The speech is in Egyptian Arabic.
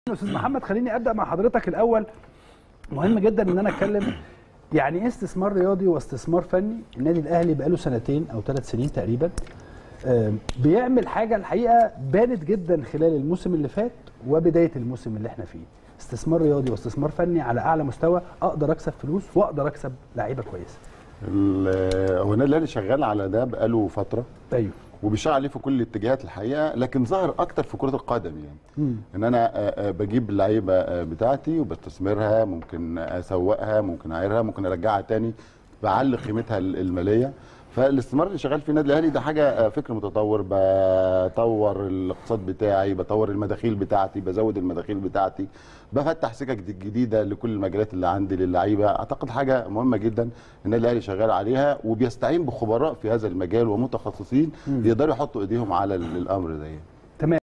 استاذ محمد خليني ابدا مع حضرتك الاول مهم جدا ان انا اتكلم يعني ايه استثمار رياضي واستثمار فني النادي الاهلي بقاله سنتين او ثلاث سنين تقريبا آم، بيعمل حاجه الحقيقه بانت جدا خلال الموسم اللي فات وبدايه الموسم اللي احنا فيه استثمار رياضي واستثمار فني على اعلى مستوى اقدر اكسب فلوس واقدر اكسب لعيبه كويسه ال- هو النادي الاهلي شغال على ده بقاله فتره ايوه وبيشتغل عليه في كل الاتجاهات الحقيقه لكن ظهر اكتر في كره القدم يعني مم. ان انا آه، آه، بجيب اللعيبه آه، بتاعتي وبستثمرها ممكن اسوقها ممكن اعيرها ممكن ارجعها تاني بعلي قيمتها ال- الماليه فالاستثمار اللي شغال في النادي الاهلي ده حاجه آه، فكر متطور بطور الاقتصاد بتاعي بطور المداخيل بتاعتي بزود المداخيل بتاعتي بفتح سكك جديده لكل المجالات اللي عندي للعيبه اعتقد حاجه مهمه جدا النادي الاهلي شغال عليها وبيستعين بخبراء في هذا المجال ومتخصصين يقدروا يحطوا ايديهم على ال- الامر ده